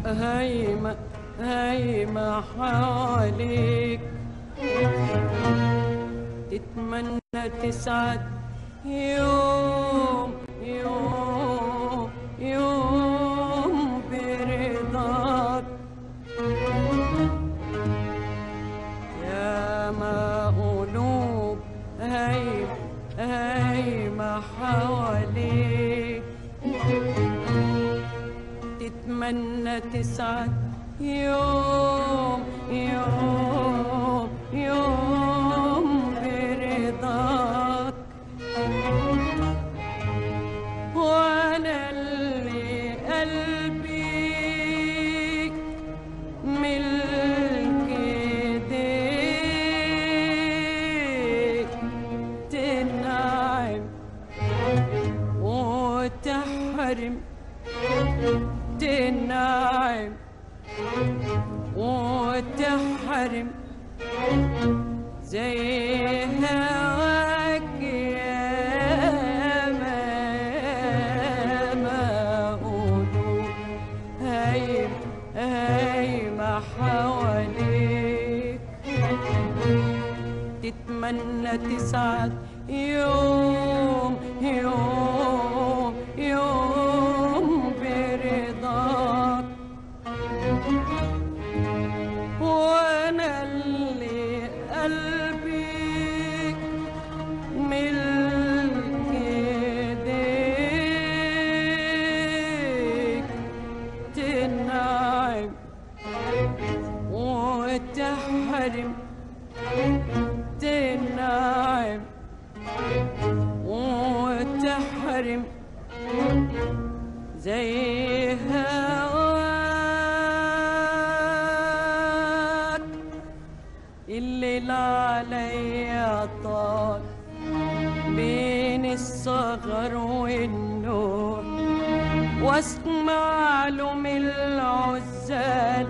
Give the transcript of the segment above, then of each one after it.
هايمة هايمة حواليك تتمنى تسعد يوم يوم يوم برضاك يا ما قلوب هايم هايمة حواليك تتمنى تسعد يوم يوم يوم برضاك وانا اللي قلبي ملك ايديك تنعم وتحرم تنعم وتحرم زي هواك يا ما ما قولوا هايم هايمة حواليك تتمنى تسعد يوم يوم يوم برضاك وانا اللي قلبي ملك ايديك تنعم وتحرم تنعم وتحرم زي هواك الليل عليا طال بين الصغر والنور واسمع له من العزال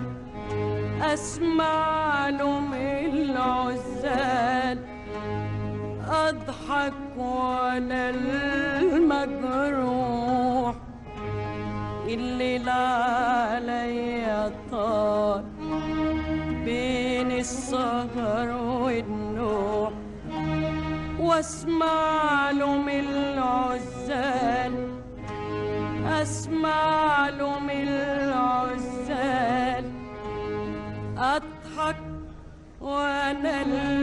اسمع له من العزال اضحك وانا المجروح الليل عليا طال بين السهر والنوح واسمع له من العزال اسمع له من العزال اضحك وانا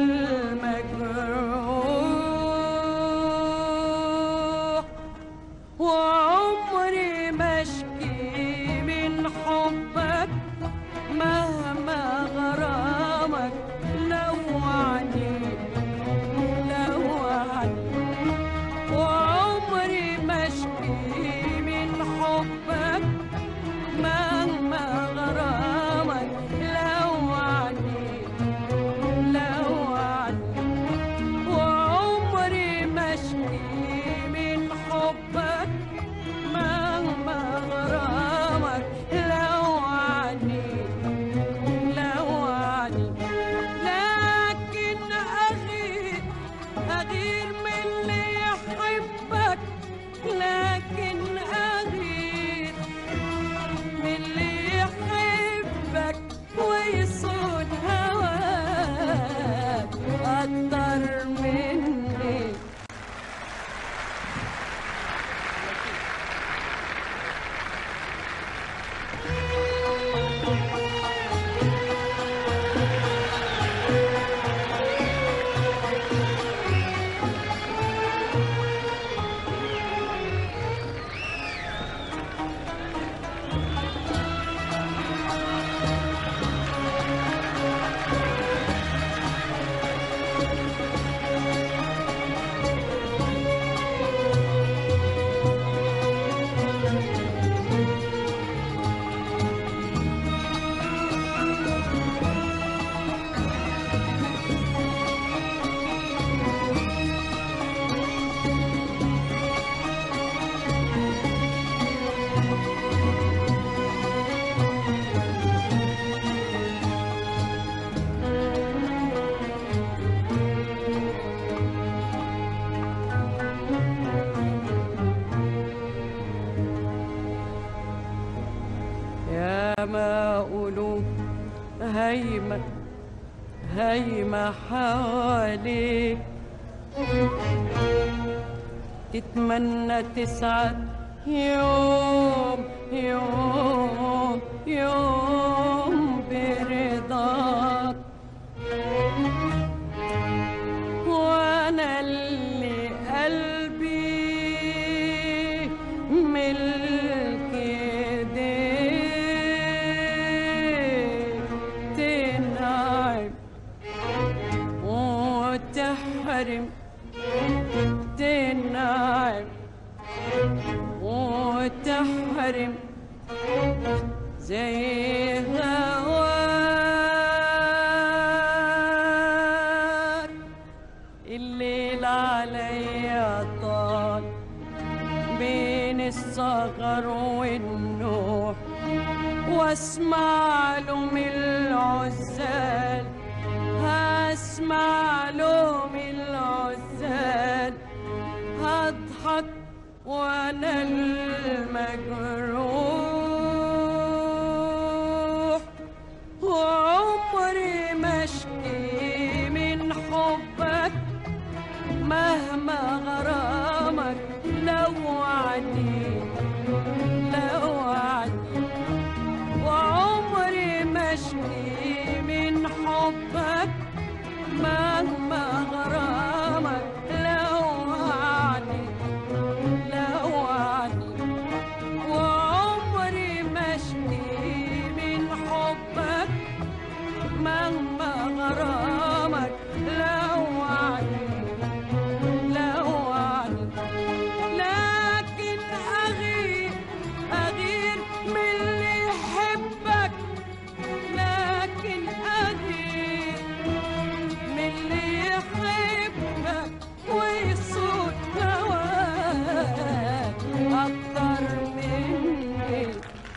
المجروح وعمري ما اشكي من حبك مهما غرامك لوعني لوعني وعمري ما اشكي من حبك ياما قلوب هايمة هايمة حواليك تتمنى تسعد يوم يوم يوم برضاك وانا اللي قلبي ملك ايديك تنعم وتحرم تنعم وتحرم زي هواك الليل عليا طال بين الصغر والنوح واسمع له من العزال هسمع له من العزال هضحك وانا المجروح وعمري ما اشكي من حبك مهما غرامك لو وعدي لو وعدي وعمري ما اشكي من حبك مهما غرامك لو وعدي لو وعدي وعمري ما اشكي من حبك مهما غرامك لو وعدي لو وعدي لكن أغير أغير من اللي يحبك لكن أغير من اللي يحبك ويصوت هواك أكتر مني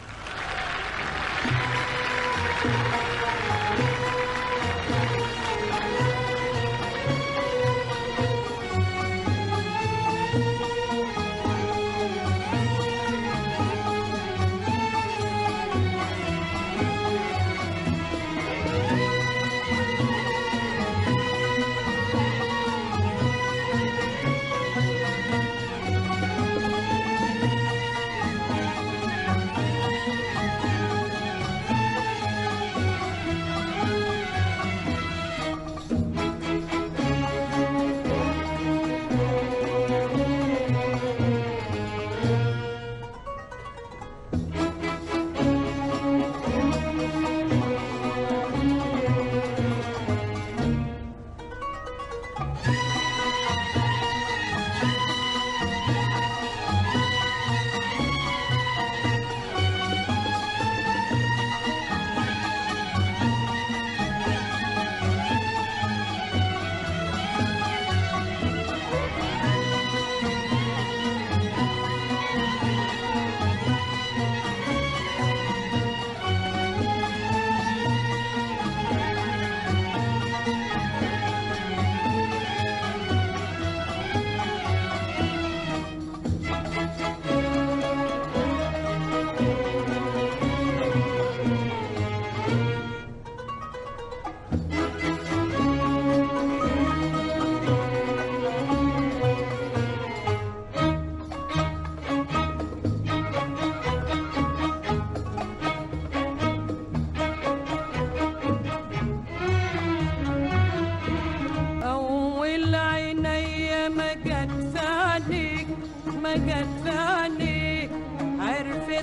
أول عيني ما جت في عينيك ما جت في عينيك عرفت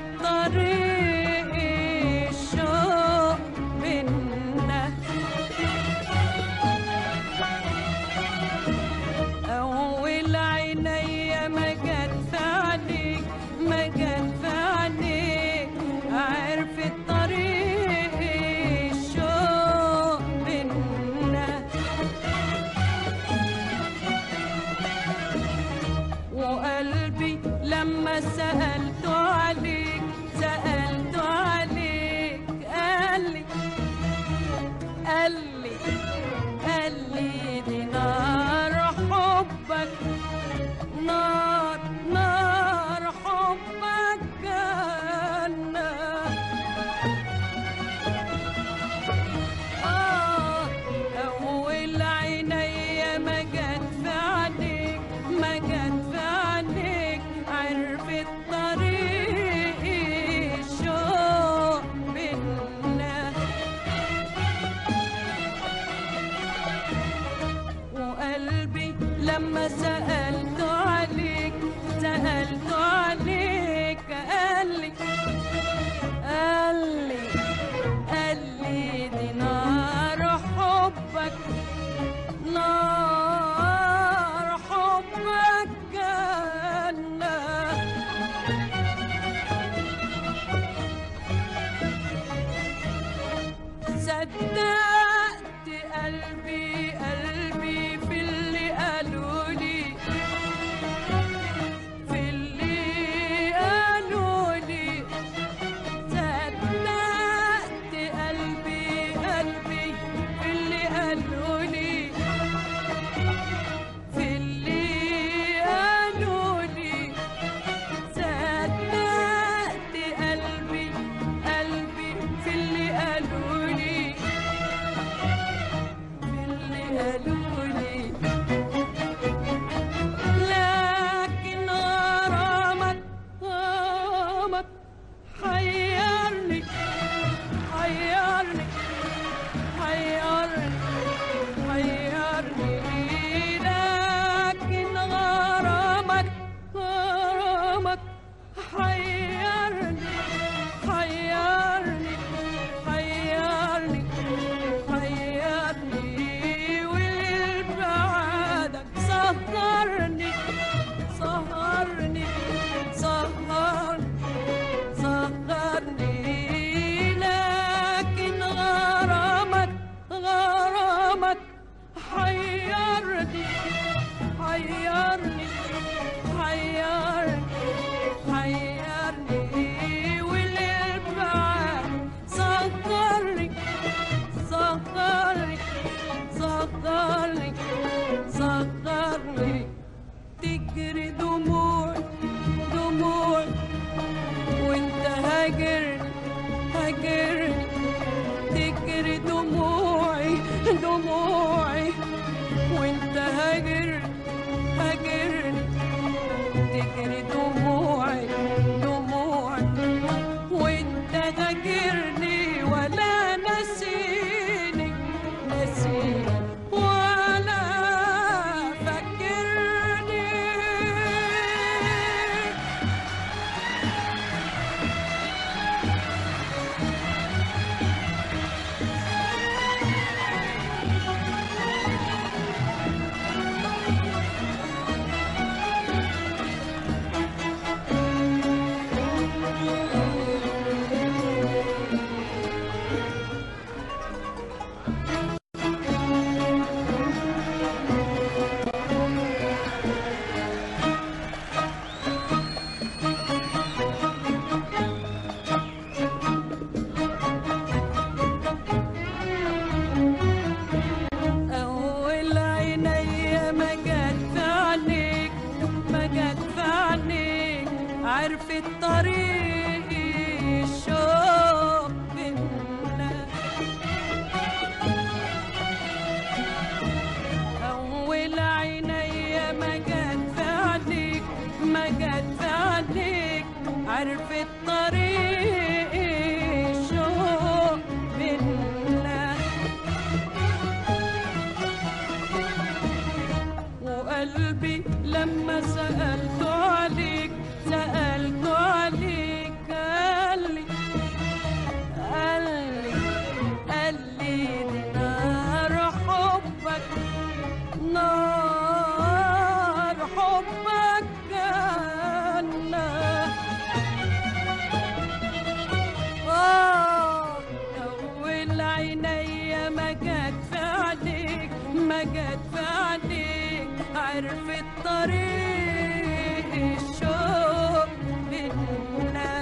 طريق الشوق بينا أول عيني ما جت في عينيك ما جت في عينيك عرفت طريق الشوق بينا وقلبي صدقت قلبي قلبي في اللي قالولي في اللي قالولي صدقت قلبي قلبي في اللي قالولي في اللي قالولي صدقت قلبي قلبي في اللي قالولي في اللي قالولي لكن غرامك غرامك حيرني حيرني حيرني حيرني لكن غرامك غرامك حيرني حيرني حيرني حيرني والبعدك سهرني سهرني سهرني سهرني لكن غرامك غرامك حيرني حيرني حيرني حيرني والبعد سهرني سهرني سهرني سهرني تجري دموع دموع وانت هاجرني هاجرني تجري دموعي دموعي وانت هاجرني هاجرني تجري دموعي دموعي وانت هاجرني ولا نسيني نسيني ولا فكرني أول عيني ما جت في عينيك ما جت في عينيك عرفت طريق الشوق بينا أول عيني ما جت في عينيك ما جت في عينيك عرفت طريق الشوق بينا وقلبي لما سألت عليك سألت عليك قال لي قال لي قال لي دي نار حبك نار حبك جنة آه أول عيني ما جت في عينيك ما جت في عينيك عرفت طريق الشوق بينا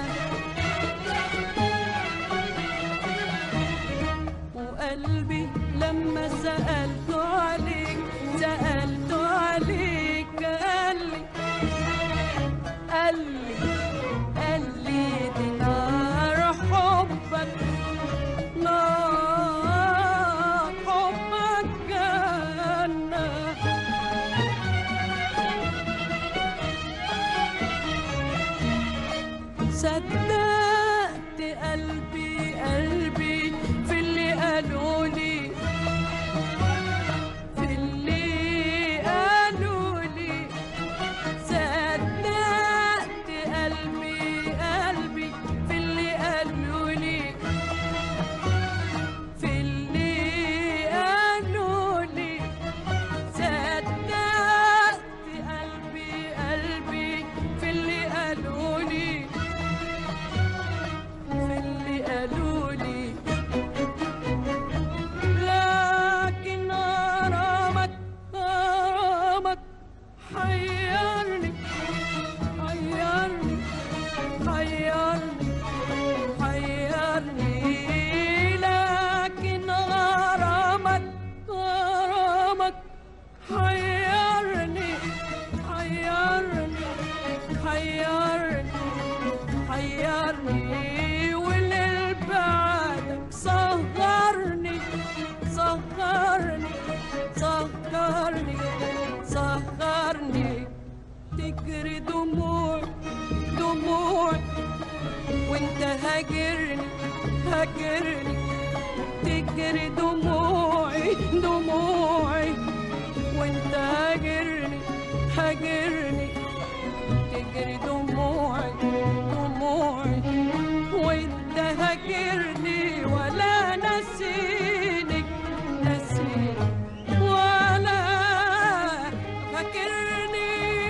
وقلبي لما سألت عليك سألت عليك قال لي قال لي قال لي دي نار حبك نار حبك جنة صدقت قلبي قلبي في اللي قالولي تجري دموع دموع وانت هاجرني هاجرني تجري دموعي دموعي وانت هاجرني هاجرني تجري دموعي دموعي وانت هاجرني ولا نسيني نسيني ولا فاكرني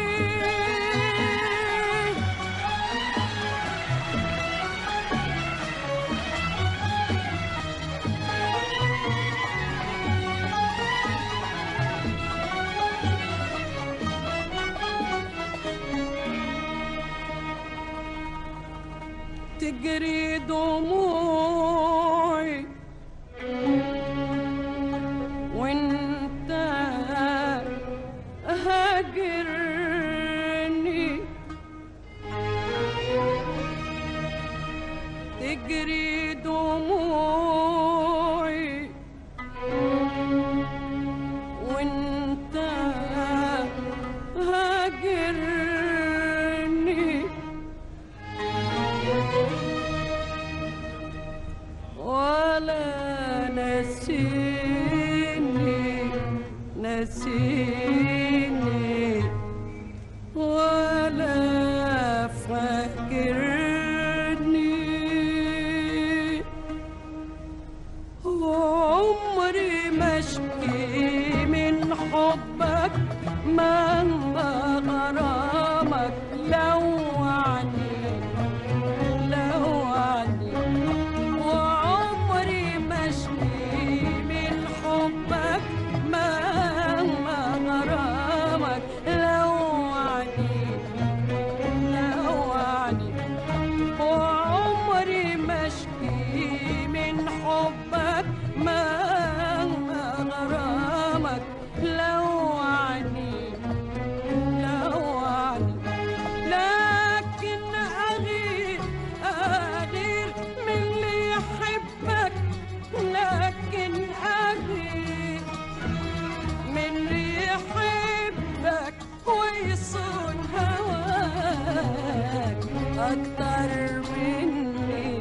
تجري دموعي وانت هاجرني تجري دموعي وانت هاجرني ولا نسيني نسيني ولا فاكرني عمري ما اشكي من حبك مهما غرامك لوعني لوعني وعمري ما اشكي من حبك مهما غرامك لوعني لوعني وعمري ما اشكي من حبك مهما غرامك لوعني لوعني لكن أغير أغير من اللي يحبك لكن أغير من اللي يحبك ويصون هواك أكتر مني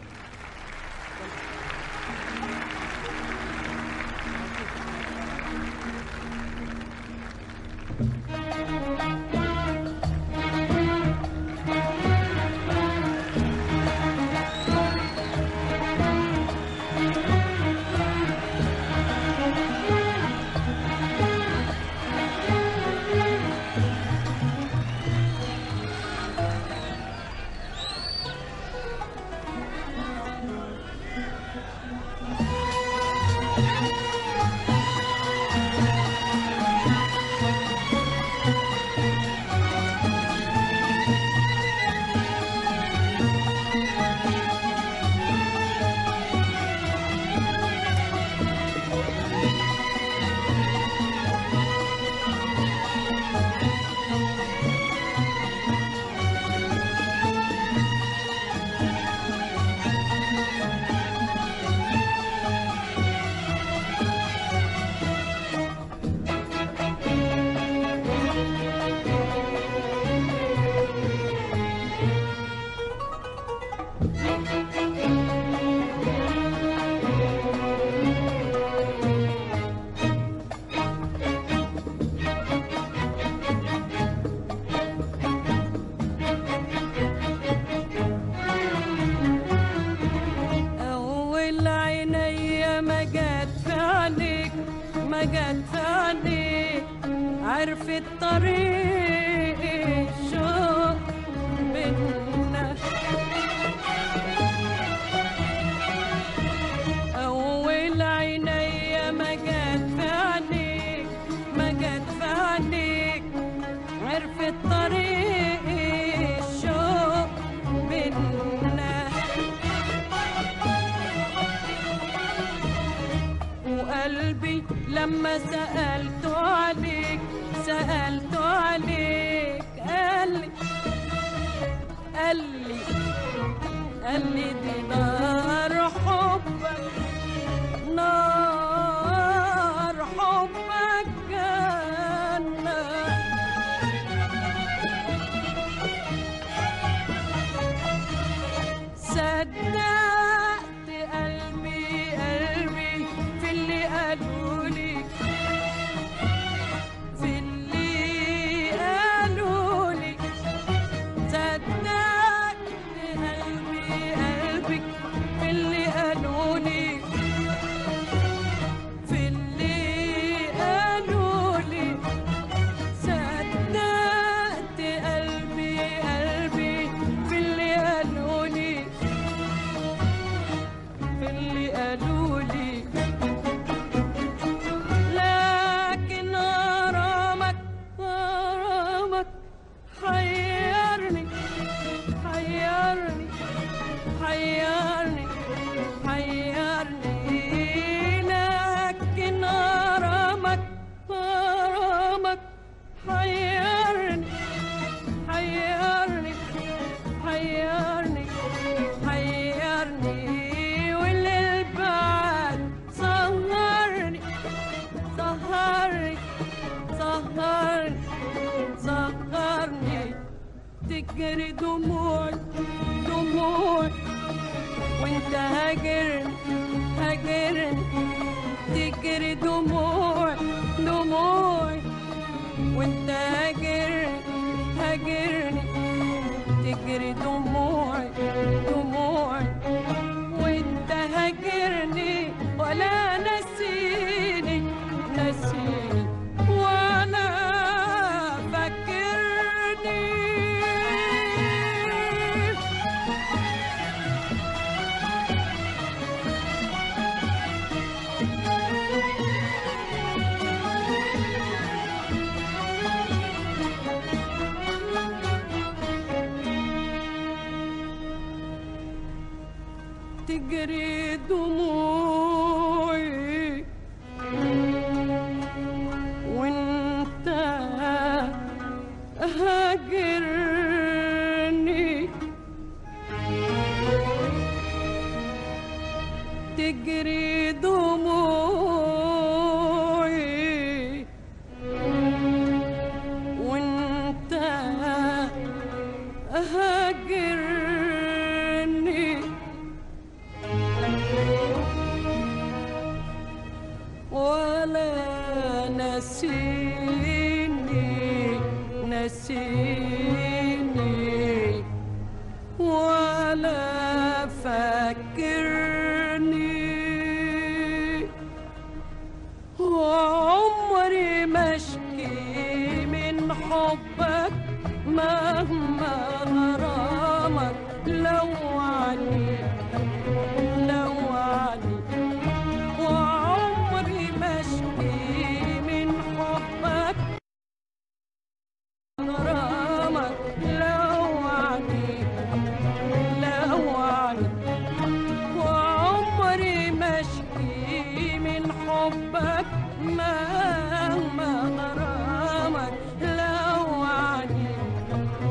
أول عيني ما جت في عينيك ما جت في عينيك عرفت طريق الشوق بينا أول عيني ما جت في عينيك ما جت في عينيك عرفت طريق الشوق بينا وقلبي لما سألت عليك سألت عليك قال لي قال لي قال لي دي نار حبك نار حبك جنة هاجرني هاجرني تجري دموع دموعي وانت هاجرني هاجرني تجري دموعي دموعي وانت هاجرني ولا نسيني نسيني ولا فكرني تجري دموعي وانت هاجرني تجري دموعي وانت هاجرني ولا نسيني نسيني ولا فكرني وعمري مشكي من حبك مهما غرامك لو عني لو عني وعمري مشكي من حبك غرامك لو عني لو عني وعمري مشكي من حبك مهما غرامك لو عني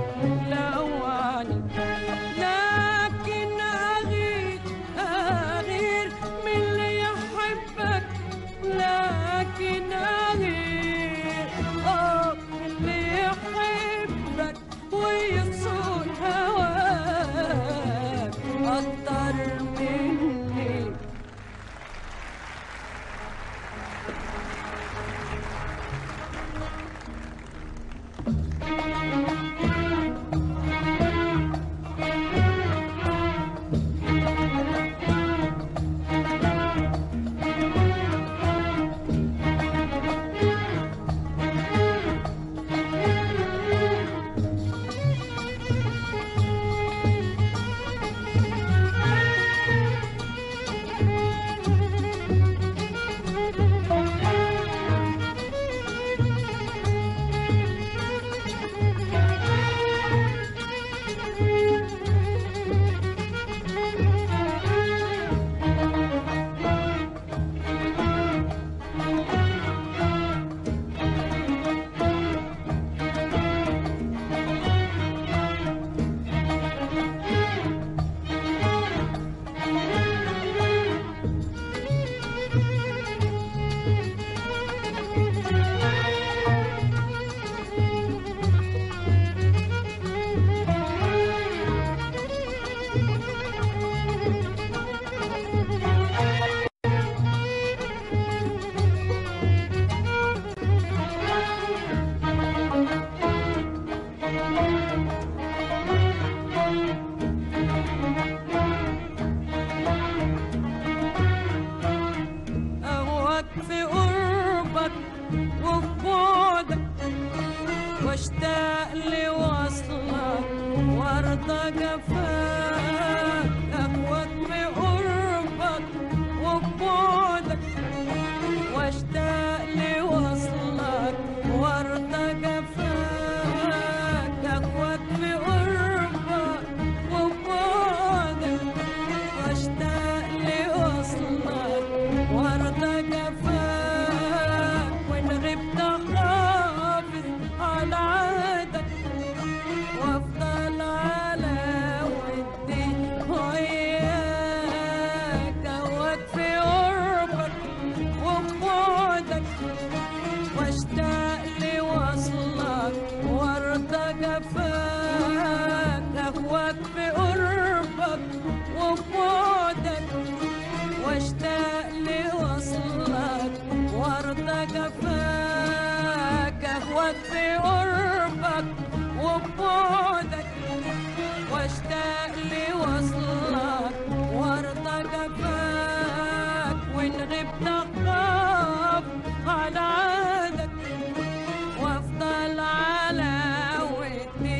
أهواك في قربك وبعدك واشتاق لوصلك وارضى جفاك وان غبت اخاف على عادك وافضل على ودي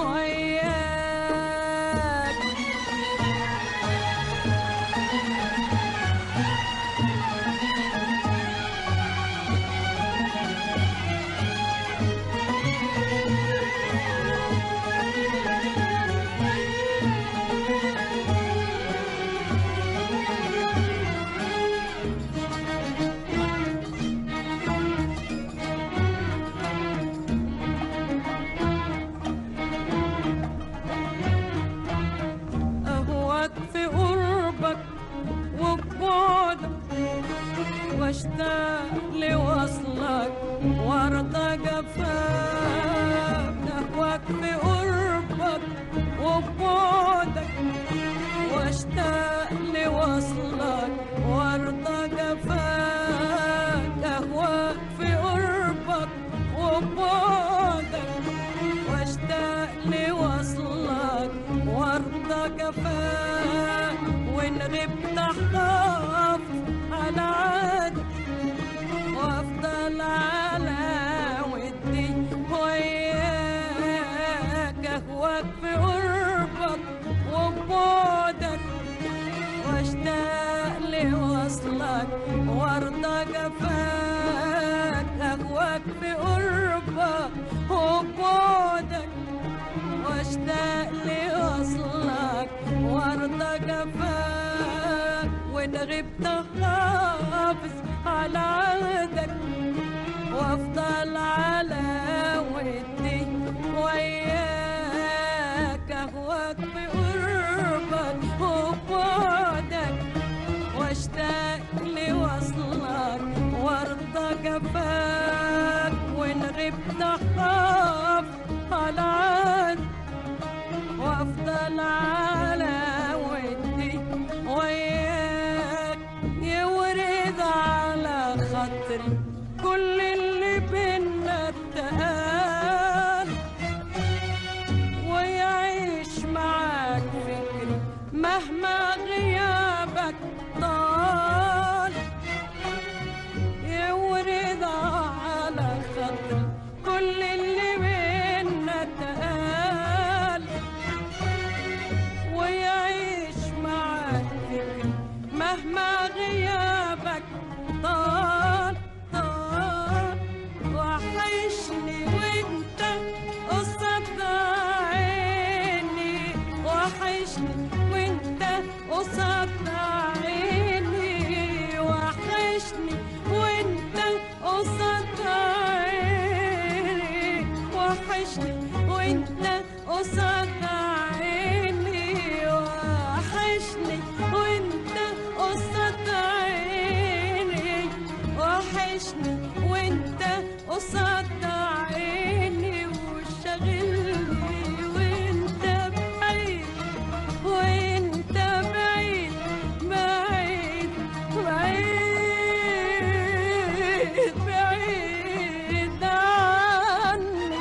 وياك أهواك في قربك وبعدك واشتاق لوصلك وارضى جفاك أهواك في قربك وبعدك واشتاق لوصلك وارضى جفاك أهواك في قربك وبعدك واشتاق لوصلك وارضى جفاك وان غبت اخاف على عادك وافضل على ودي وياك اهواك في قربك وبعدك واشتاق لوصلك وارضى جفاك اهواك في قربك وبعدك واشتاق لوصلك وارضى جفاك وان غبت احافظ على عهدك وافضل على ودي وياك اهواك بقربك وبعدك واشتاق لوصلك وارضى جفاك وان غبت اخاف على عهدك وافضل على ودي وياك يورد على خاطري كل اللي بينا اتقال ويعيش معاك فكري مهما غيابك طال يورد على خاطري كل اللي بينا اتقال ويعيش معاك فكري مهما غيابك طال طال وحشني وانت قصاد عيني وحشني وانت قصاد عيني وحشني وانت قصاد عيني وحشني وانت قصاد عيني وحشني وانت قصاد عيني وحشني وانت قصاد عيني وشاغلني وانت بعيد وانت بعيد بعيد بعيد بعيد عني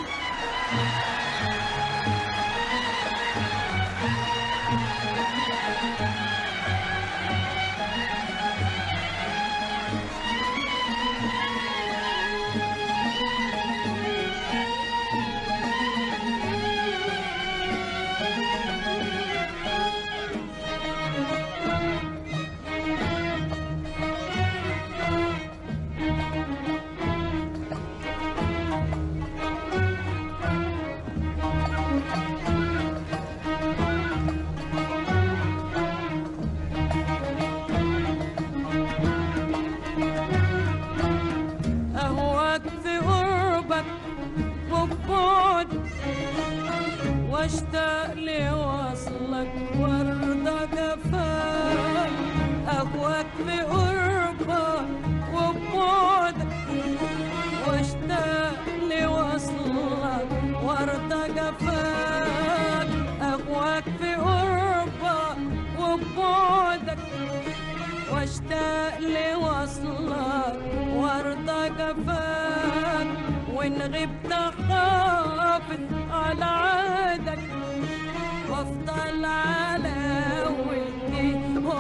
أهواك في قربك وبعد واشتاق لوصلك وارضى جفاك أهواك في قربك وبعدك واشتاق لوصلك وارضى جفاك أهواك في قربك وبعدك واشتاق لوصلك وارضى جفاك وان غبت احافظ على عهدك وافضل على ودي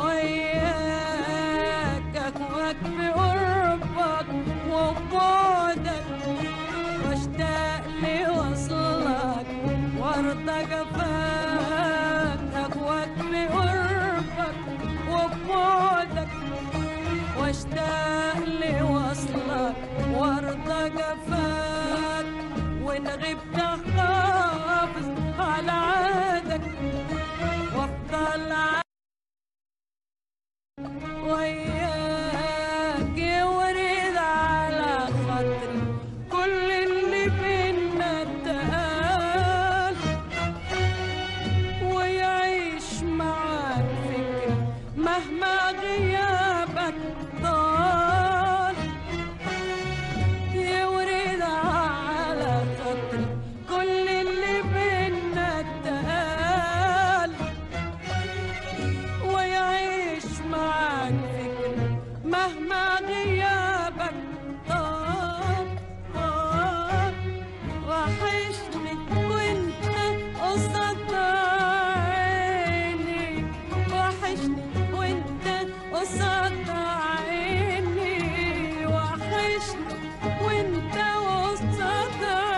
وياك اكواك بقربك وبعدك واشتاق لوصلك وارضى جفاك اكواك بقربك وبعدك واشتاق لوصلك وارضى جفاك وان غبت احافظ على عهدك وافضل ع- وياك ورد على خاطري كل اللي بينا اتقال ويعيش معاك فكري مهما غيابك طال يورد على خاطري كل اللي بينا اتقال ويعيش معاك فكري مهما غيابك طال طال وحشني وانت قصاد عيني وحشني وانت قصاد عيني وحشني وانت قصاد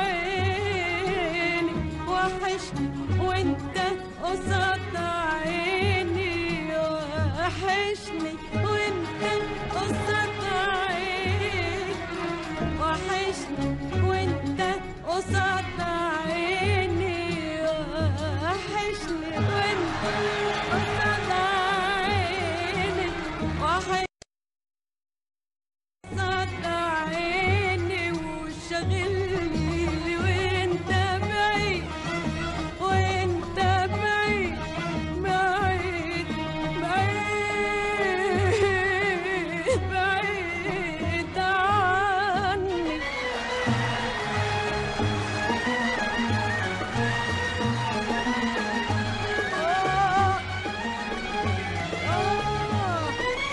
عيني وحشني وانت قصاد عيني وحشني وانت قصاد عيني وحشني وانت قصاد عيني وحشني وانت قصاد عيني وحشني قصاد عيني وشغلني وانت بعيد وانت بعيد بعيد بعيد بعيد عني آه آه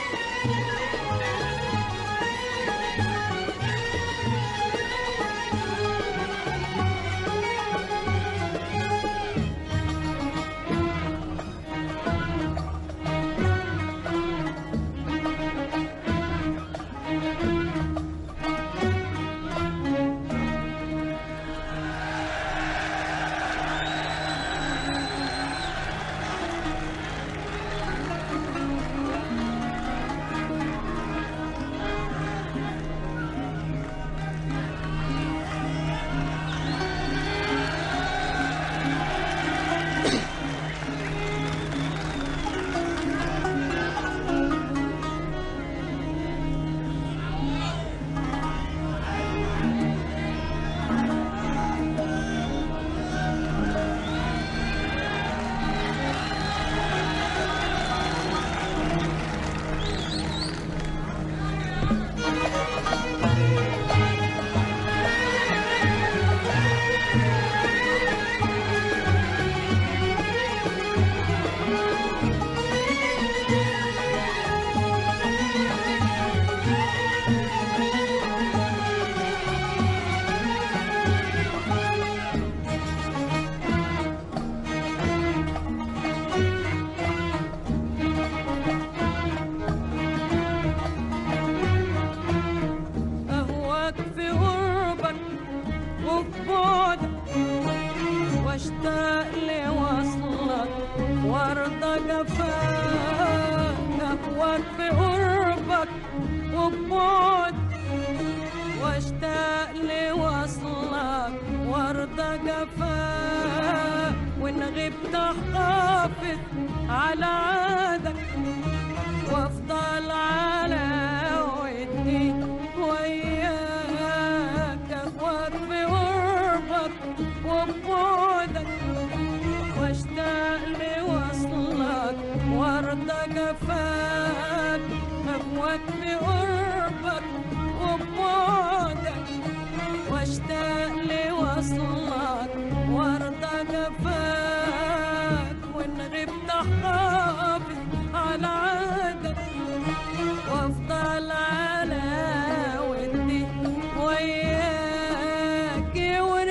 أهواك في قربك وفي بعدك واشتاق لوصلك وارضى جفاك أهواك في قربك وفي بعدك واشتاق لوصلك وارضى جفاك وان غبت احافظ على عادك وافضل على ودي وياك اخوك بقربك وبعدك واشتاق لوصلك وارضى جفاك اخوك بقربك وبعدك واشتاق لوصلك وارضى جفاك وان غبت احافظ على عهدك وافضل على ودي وياك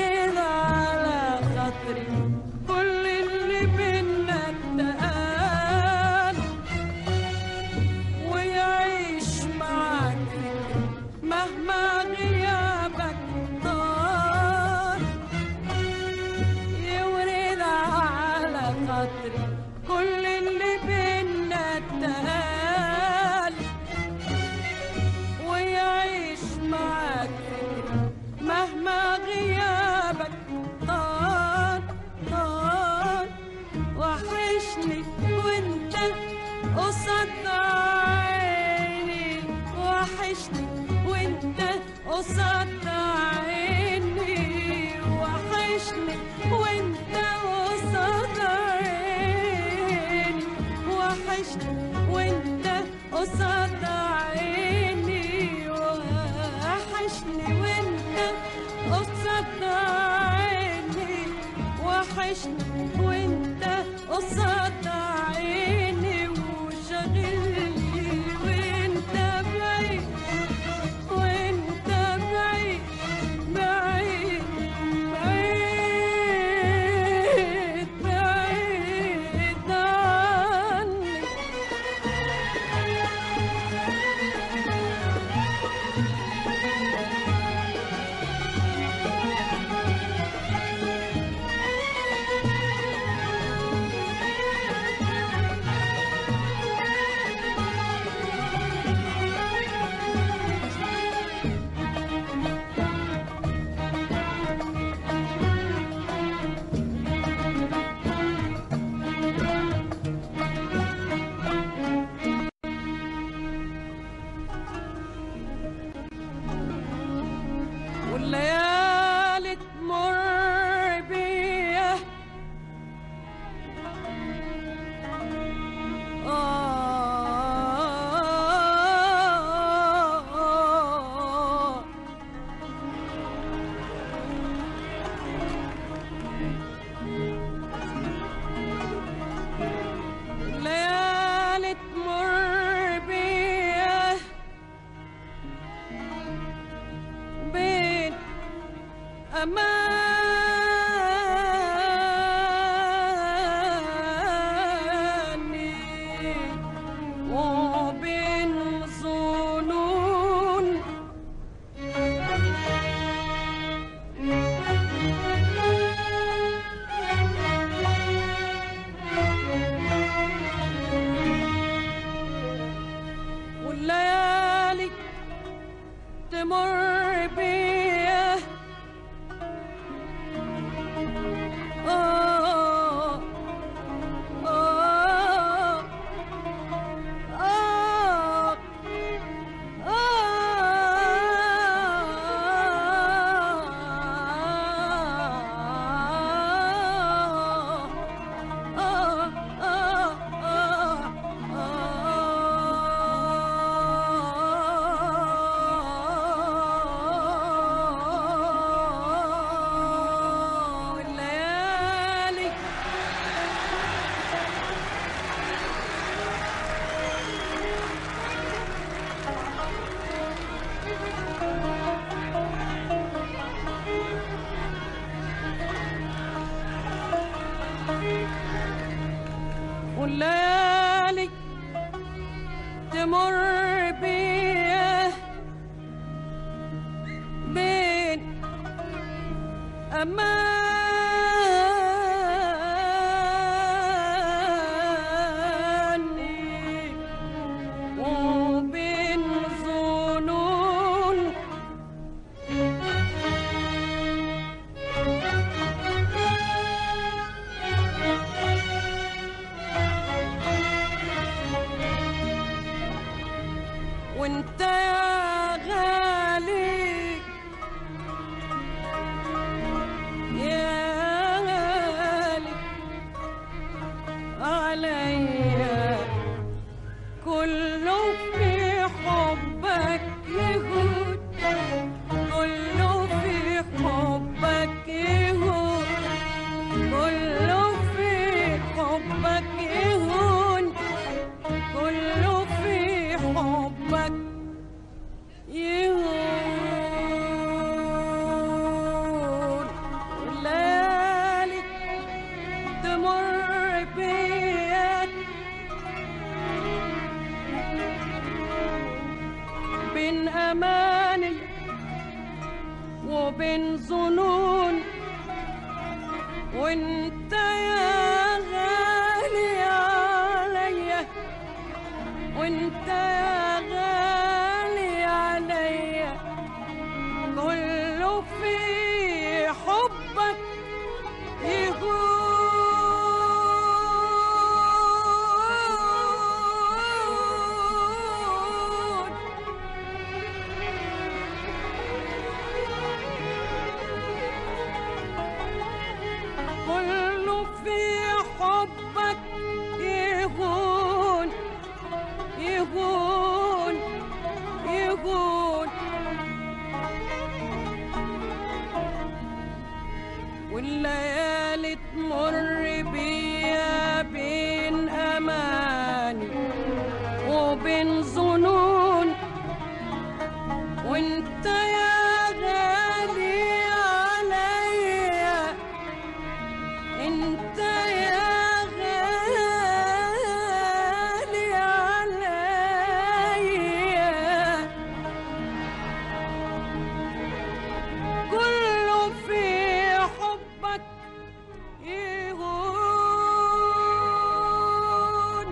أماني وبين ظنون والليالي تمر بيا آه آه آه الليالي والليالي تمر بيا بين أماني وبين ظنون وانت يا غالي يا غالي عليا كله في حبك يهود كله في حبك يهود كله في حبك يهون كله في حبك يهون الليالي تمر بيا بين أماني وبين ظنون وانت يا غالي عليا وانت يا غالي عليا كله في حبك يهون كله في حبك يهون يهون يهون والليالي تمر بيا بين أماني وبين ظنون وانت يا غالي عليا انت يا غالي عليا كله في حبك يهون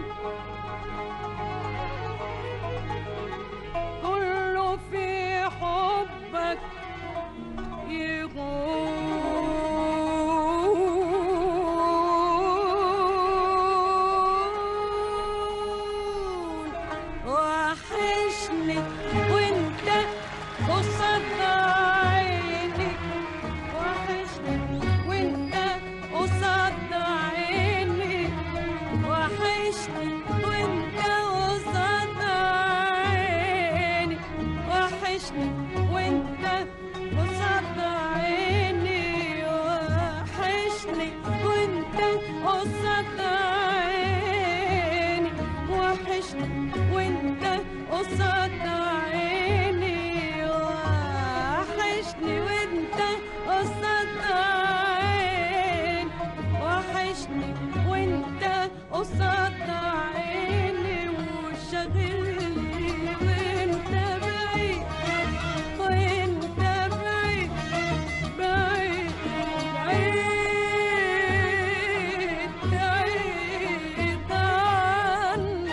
كله في حبك يهون وحشني وانت قصاد عيني وحشني وانت قصاد عيني وحشني وانت قصاد عيني وحشني وانت قصاد عيني وحشني وانت قصاد عيني وحشني وانت قصاد عيني وحشني وانت قصاد قصاد عيني وشغلني وانت بعيد وانت بعيد بعيد بعيد بعيد عني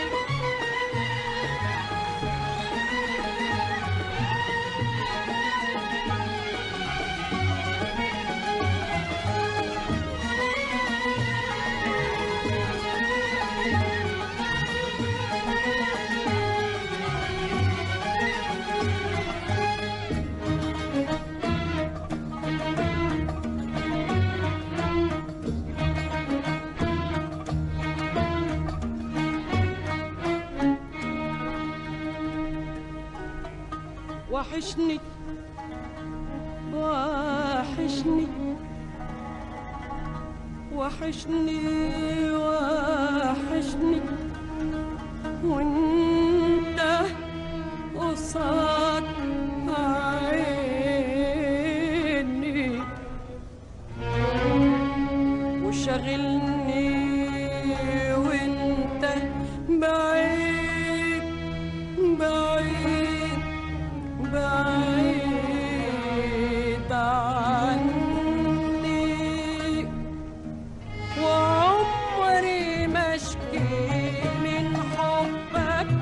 وحشني وحشني وحشني وحشني وانت قصاد عيني وشغلني وانت بعيد بعيد بعيد عني وعمري ما اشكي من حبك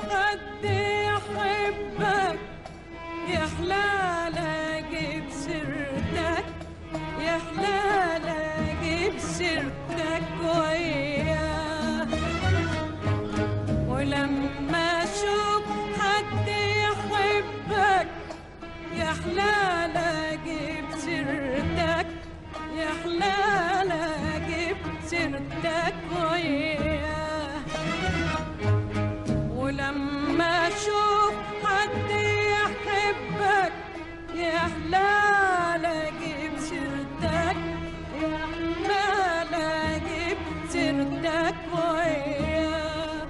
حد يحبك يحلال اجيب سيرتك يحلال اجيب سيرتك وياه ولما اشوف حد يحبك يحلال اجيب سيرتك يحلال اجيب سيرتك وياه ولما اشوف حد يحبك يحلال اجيب سيرتك يحلال اجيب سيرتك وياه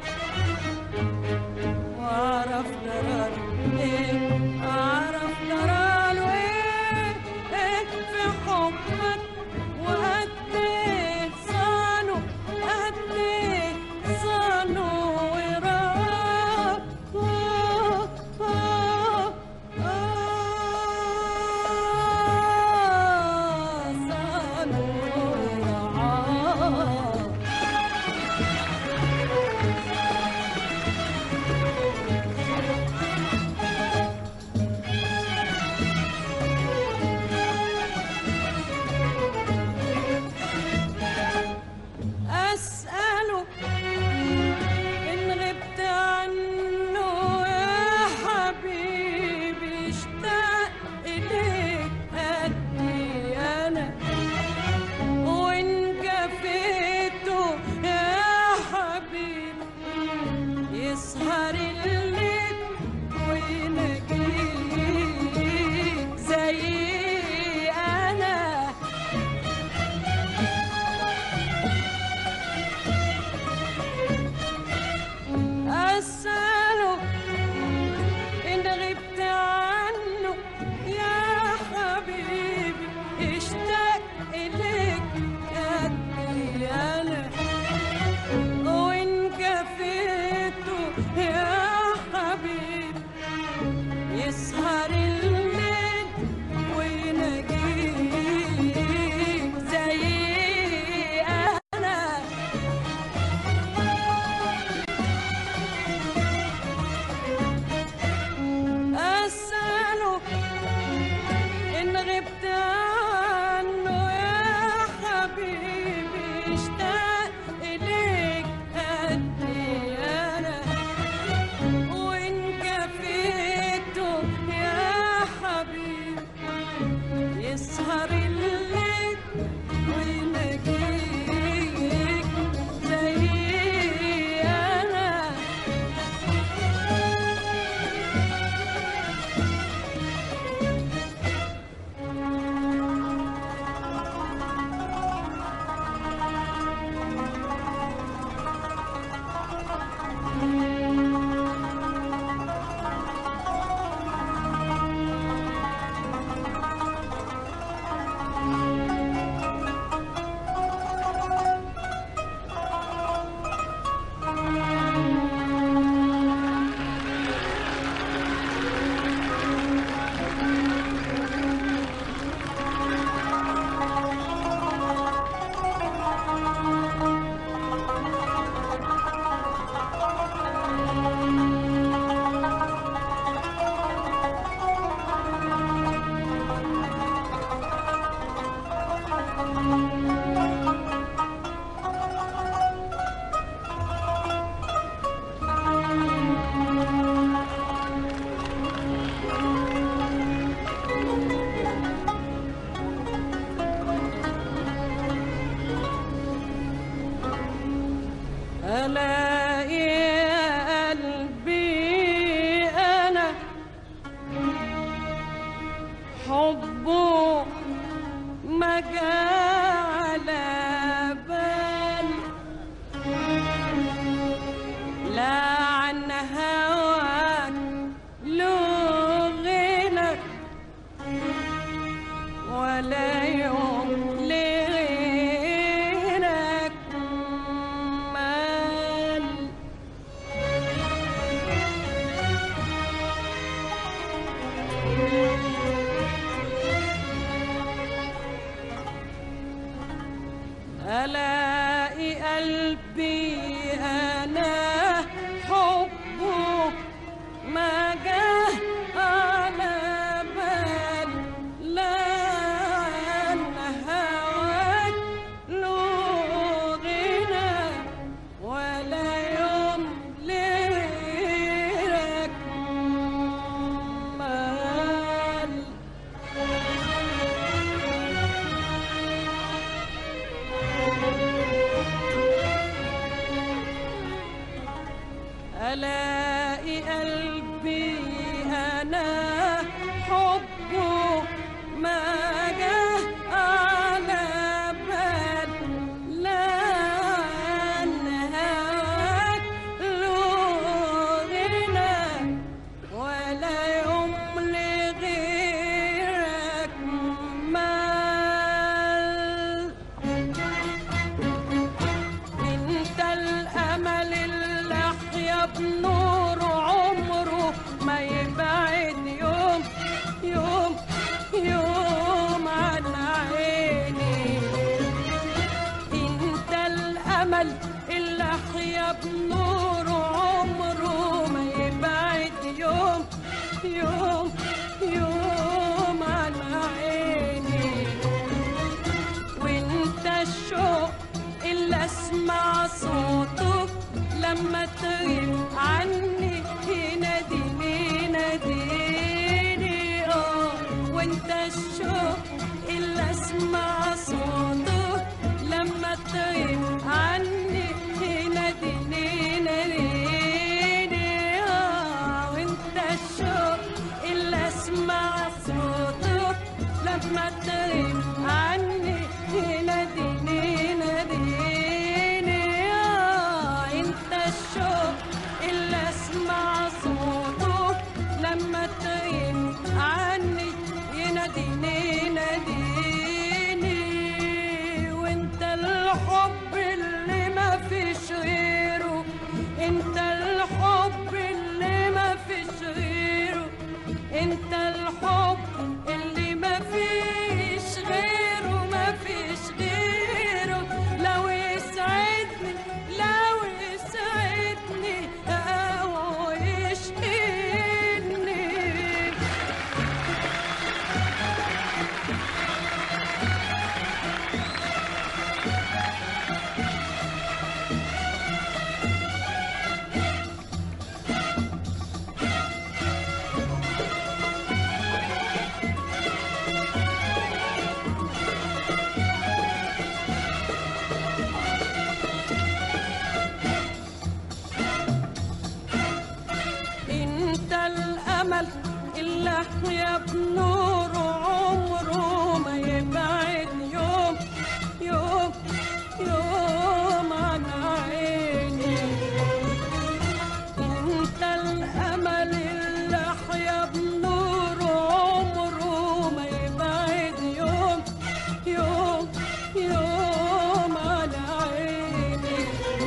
واعرف جرار ايه اعرف جراله ايه ايه في حبك وقد ايه صانه قد ايه صانه وراك آه آه آه صانه وراك أسأله إن غبت عنه يا حبيبي اشتاق إليك قدي أنا وإن جفيته يا حبيبي يسهر الليل وينجيك زي أنا أسأله إن غبت عنه يا حبيبي اشتاق إليك قدي أنا وإن كفيته يا انت الحب اللي ما فيش غيره ما فيش غيره لو يسعدني لو يسعدني او يشقيني انت الامل اللي احيا بنور عمره ما يبعد يوم يوم يوم عن عيني انت الامل اللي احيا بنور عمره ما يبعد يوم يوم يوم عن عيني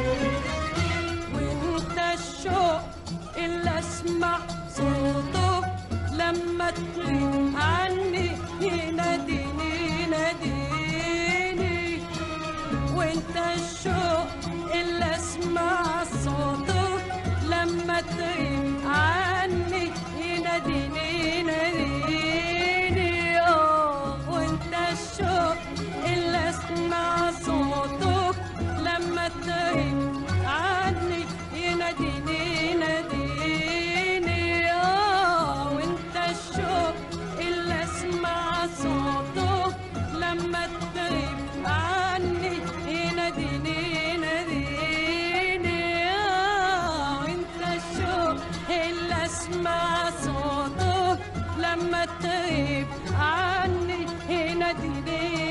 وانت الشوق اللي اسمع صوته لما تغيب عني يناديني يناديني وانت الشوق اللي اسمع صوته لما تغيب عني يناديني يناديني اه وانت الشوق اللي اسمع صوته لما تغيب عني يناديني يناديني اه وانت الشوق اللي اسمع صوته لما تغيب عني يناديني يناديني اه وانت الشوق اللي اسمع صوته لما تغيب عني يناديني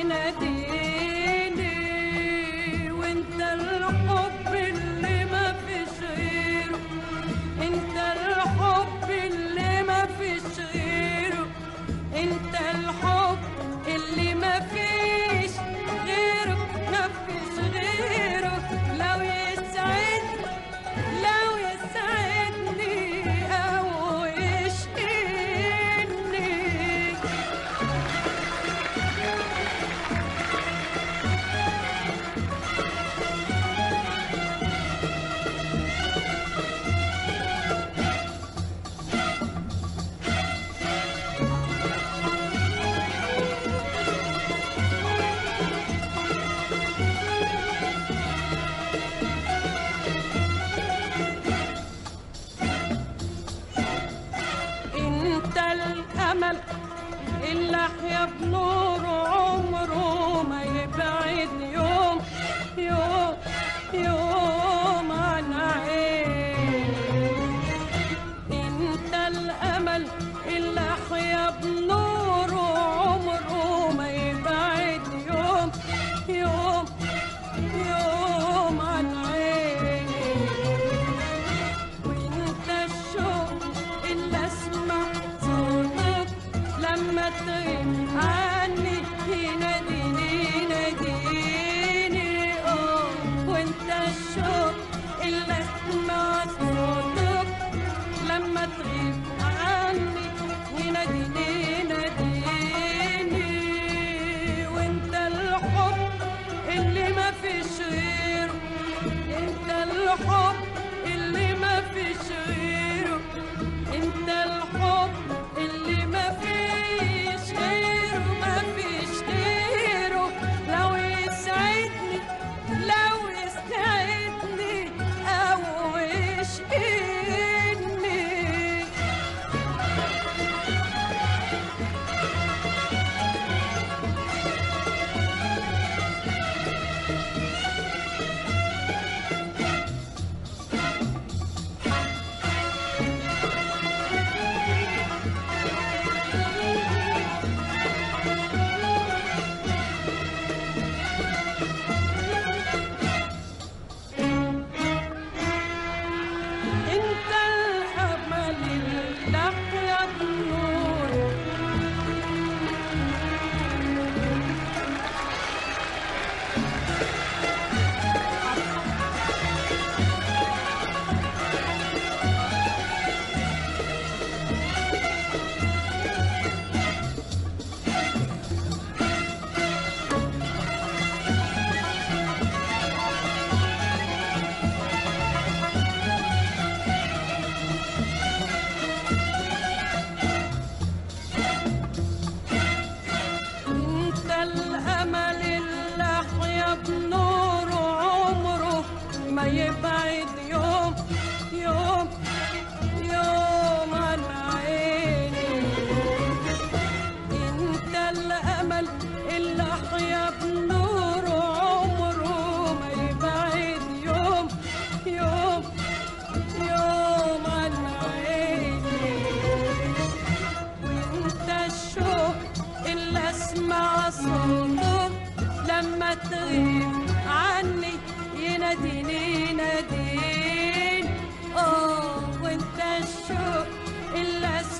يناديني وانت الحب اللي ما فيش غيره انت الحب اللي ما فيش غيره انت الحب اللي ما فيش غيره ما فيش غيره لو يسعدني لو يسعدني او يشقيني انت الامل اللي احيا بنور عمره ما يبعد يوم يوم يوم عن عيني انت الامل اللي احيا بنور عمره ما يبعد يوم يوم يوم عن عيني وانت الشوق اللي اسمع صوتك لما تغيب عني يناديني يناديني اه وانت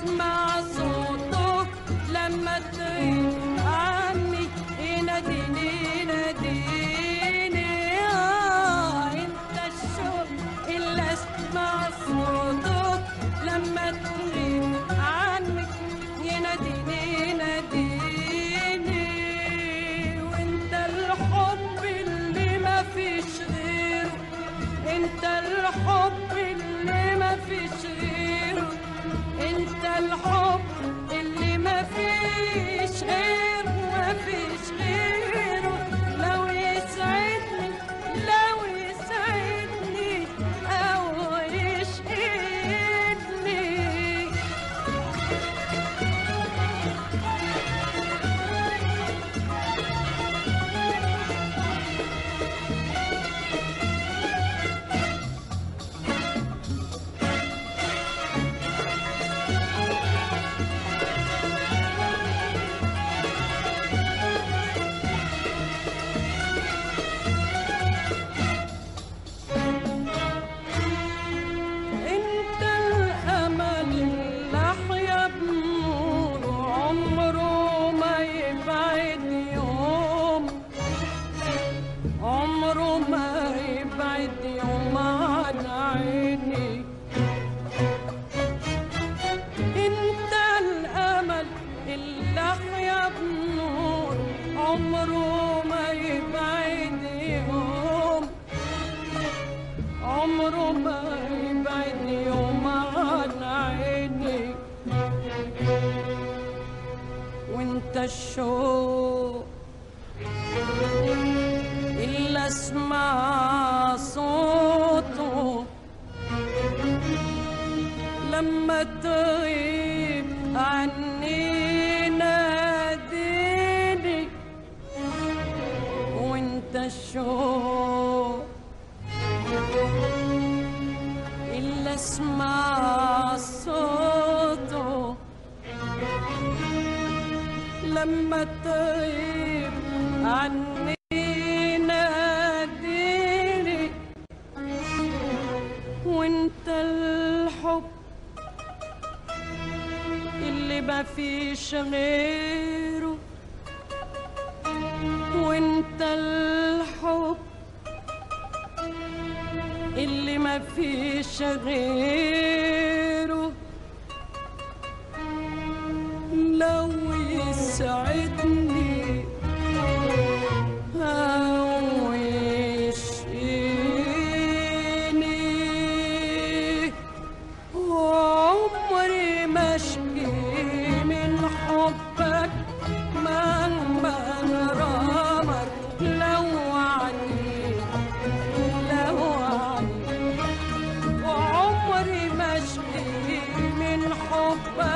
اسمع صوته لما تغيب عني يناديني يناديني آه انت الشوق اللي اسمع صوته لما تغيب عني يناديني يناديني وانت الحب اللي ما فيش غيره انت الحب اللي ما فيش غيره انت الحب اللي ما فيش غيره ما فيش غيره لو يسعدني لو يسعدني او يشقدني انت الامل اللي احيا بنور عمره ما يبعد يوم عمره ما يبعد يوم عن عيني انت الامل اللي احيا بنور عمره ما يبعد يوم عمره ما يبعد يوم عن عيني وانت الشوق إلا اسمع صوته لما تغيب عني ناديني وانت الشوق إلا اسمع صوته لما تغيب عني ناديني وانت الحب اللي ما فيش غيره وانت الحب اللي ما فيش غيره لو يسعدني أو يشقيني وعمري ما اشكي من حبك مهما غرامك لو عني لو عني وعمري ما اشكي من حبك